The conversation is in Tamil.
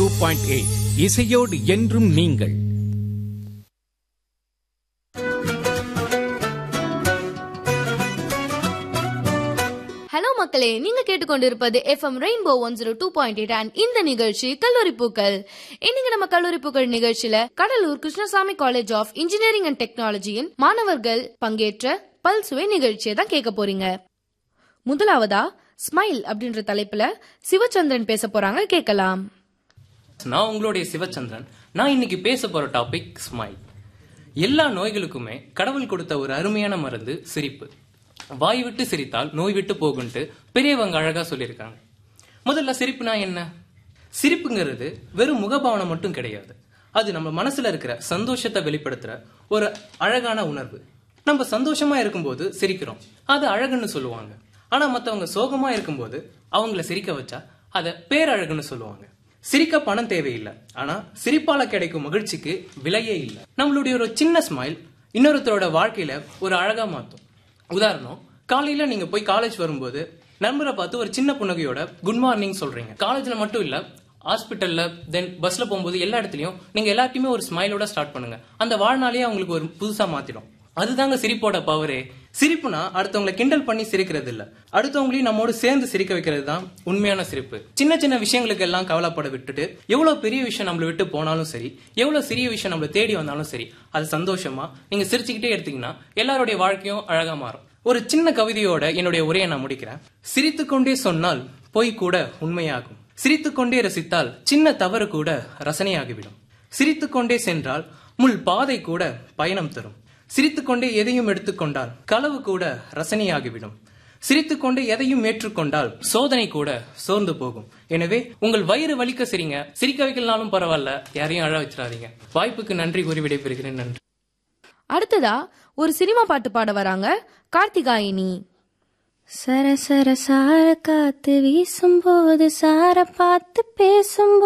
பாயிண்ட் எயிட் இசையோடு என்றும் நீங்கள் ஹலோ மக்களே நீங்க கேட்டுக்கொண்டிருப்பது FM rainbow one zero two point eight and இந்த நிகழ்ச்சி கல்லூரி பூக்கள் இன்னைக்கு நம்ம கல்லூரி பூக்கள் நிகழ்ச்சியில Cuddalore Krishnasamy college of engineering and டெக்னாலஜியின் மாணவர்கள் பங்கேற்ற பல்சுவை நிகழ்ச்சியை தான் கேட்க போறீங்க முதலாவதா ஸ்மைல் அப்படின்ற தலைப்புல சிவச்சந்திரன் பேச போறாங்க கேட்கலாம் நான் உங்களுடைய சிவச்சந்திரன் நான் இன்னைக்கு பேச போற டாபிக் ஸ்மைல் எல்லா நோய்களுக்குமே கடவுள் கொடுத்த ஒரு அருமையான மருந்து சிரிப்பு வாய் விட்டு சிரித்தால் நோய் விட்டு போகுன்ட்டு பெரியவங்க அழகா சொல்லியிருக்காங்க முதல்ல சிரிப்புனா என்ன சிரிப்புங்கிறது வெறும் முகபாவனை மட்டும் கிடையாது அது நம்ம மனசுல இருக்கிற சந்தோஷத்தை வெளிப்படுத்துற ஒரு அழகான உணர்வு நம்ம சந்தோஷமா இருக்கும்போது சிரிக்கிறோம் அது அழகுன்னு சொல்லுவாங்க ஆனா மத்தவங்க சோகமா இருக்கும்போது அவங்கள சிரிக்க வச்சா அதை பேரழகுன்னு சொல்லுவாங்க சிரிக்க பணம் தேவையில்லை ஆனா சிரிப்பால கிடைக்கும் மகிழ்ச்சிக்கு விலையே இல்லை நம்மளுடைய ஒரு சின்ன ஸ்மைல் இன்னொருத்தரோட வாழ்க்கையில ஒரு அழகா மாத்தும் உதாரணம் காலையில நீங்க போய் காலேஜ் வரும்போது நண்பரை பார்த்து ஒரு சின்ன புன்னகையோட குட் மார்னிங் சொல்றீங்க காலேஜ்ல மட்டும் இல்ல ஹாஸ்பிட்டல்ல தென் பஸ்ல போகும்போது எல்லா இடத்துலயும் நீங்க எல்லாத்தையுமே ஒரு ஸ்மைலோட ஸ்டார்ட் பண்ணுங்க அந்த வாழ்நாளையே அவங்களுக்கு ஒரு புதுசா மாத்திடும் அதுதாங்க சிரிப்போட பவரே சிரிப்புனா அடுத்தவங்களை கிண்டல் பண்ணி சிரிக்கிறது இல்ல அடுத்தவங்களையும் நம்மோடு சேர்ந்து சிரிக்க வைக்கிறது தான் உண்மையான சிரிப்பு சின்ன சின்ன விஷயங்களுக்கு எல்லாம் கவலைப்பட விட்டுட்டு எவ்வளவு பெரிய விஷயம் நம்மளை விட்டு போனாலும் சரி எவ்வளவு சிறிய விஷயம் நம்மளை தேடி வந்தாலும் சரி அது சந்தோஷமா நீங்க சிரிச்சுக்கிட்டே எடுத்தீங்கன்னா எல்லாருடைய வாழ்க்கையும் அழகா மாறும் ஒரு சின்ன கவிதையோட என்னுடைய உரையை நான் முடிக்கிறேன் சிரித்துக்கொண்டே சொன்னால் பொய் கூட உண்மையாகும் சிரித்துக்கொண்டே ரசித்தால் சின்ன தவறு கூட ரசனையாகிவிடும் சிரித்துக்கொண்டே சென்றால் முள் பாதை கூட பயணம் தரும் சிரித்துக்கொண்டே எதையும் எடுத்துக்கொண்டால் களவு கூட ரசனையாகிவிடும் சிரித்துக்கொண்டே எதையும் ஏற்றுக்கொண்டால் சோதனை கூட சோர்ந்து போகும் எனவே உங்கள் வயிறு வலிக்க சிரிங்க சிரிக்க வைக்கலனாலும் பரவாயில்ல யாரையும் அழ வச்சிடாதீங்க வாய்ப்புக்கு நன்றி கூறி விடைபெறுகிறேன் நன்றி அடுத்ததா ஒரு சினிமா பாட்டு பாட வராங்க கார்த்திகாயினி சர சர சார காத்து வீசும்போது சார பார்த்து பேசும்போது